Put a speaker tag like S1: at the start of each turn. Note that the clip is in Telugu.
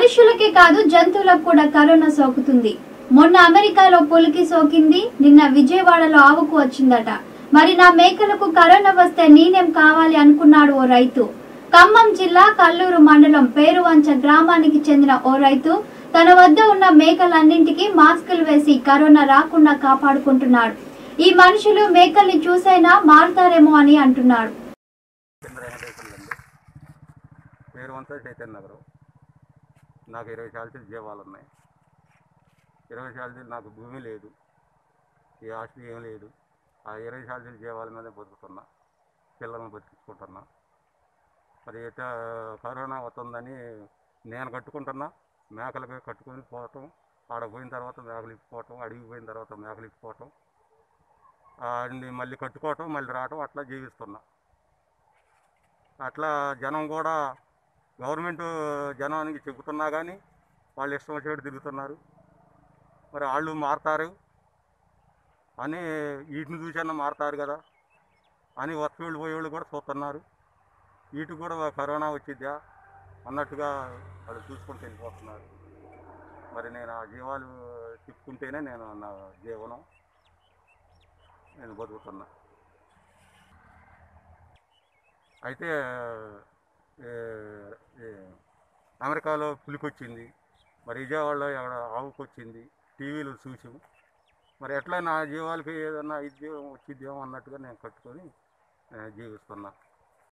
S1: మనుషులకే కాదు జంతువులకు కూడా కరోనా సోకుతుంది మొన్న అమెరికాలో పులికి సోకింది నిన్న విజయవాడలో ఆవుకు వచ్చిందట మరి నా మేకలకు కరోనా వస్తే నేనేం కావాలి అనుకున్నాడు ఓ రైతు ఖమ్మం జిల్లా కల్లూరు మండలం పేరువంచ గ్రామానికి చెందిన ఓ రైతు తన వద్ద ఉన్న మేకలన్నింటికి మాస్కులు వేసి కరోనా రాకుండా కాపాడుకుంటున్నాడు ఈ మనుషులు మేకల్ని చూసైనా మారుతారేమో అని అంటున్నాడు
S2: చంద్ర వెంకటేశ్వర్లు అండి పేరు అంతా చైతన్య నగరం నాకు ఇరవై శాలరీలు జీవాలు ఉన్నాయి ఇరవై శాలరీలు నాకు భూమి లేదు ఏ ఆస్తి ఏం లేదు ఆ ఇరవై శాలరీలు జీవాల మీదే బతుకుతున్నా పిల్లల్ని బతికించుకుంటున్నా మరి ఇట కరోనా వస్తుందని నేను కట్టుకుంటున్నా మేకలకి కట్టుకొని పోవటం ఆడ పోయిన తర్వాత మేకలు ఇప్పుకోవటం అడిగి పోయిన తర్వాత మేకలు ఇప్పుకోవటం అన్ని మళ్ళీ కట్టుకోవటం మళ్ళీ రావటం అట్లా జీవిస్తున్నా అట్లా జనం కూడా గవర్నమెంట్ జనానికి చెబుతున్నా కానీ వాళ్ళు ఇష్టం వచ్చినట్టు తిరుగుతున్నారు మరి వాళ్ళు మారుతారు అని వీటిని చూసన్నా మారుతారు కదా అని వచ్చేవాళ్ళు పోయేవాళ్ళు కూడా చూస్తున్నారు వీటికి కూడా కరోనా వచ్చిద్దా అన్నట్టుగా వాళ్ళు చూసుకుంటూ వెళ్ళిపోతున్నారు మరి నేను ఆ జీవాలు తిప్పుకుంటేనే నేను నా జీవనం నేను బతుకుతున్నా అయితే ఏ, ఏ, అమెరికాలో పులికొచ్చింది మరి విజయవాడలో ఎక్కడ ఆవుకు వచ్చింది టీవీలో చూసాం మరి ఎట్లా నా జీవాలకి ఏదన్నా ఇద్దేమో వచ్చిద్దేమో అన్నట్టుగా నేను కట్టుకొని ఆ, జీవిస్తున్నా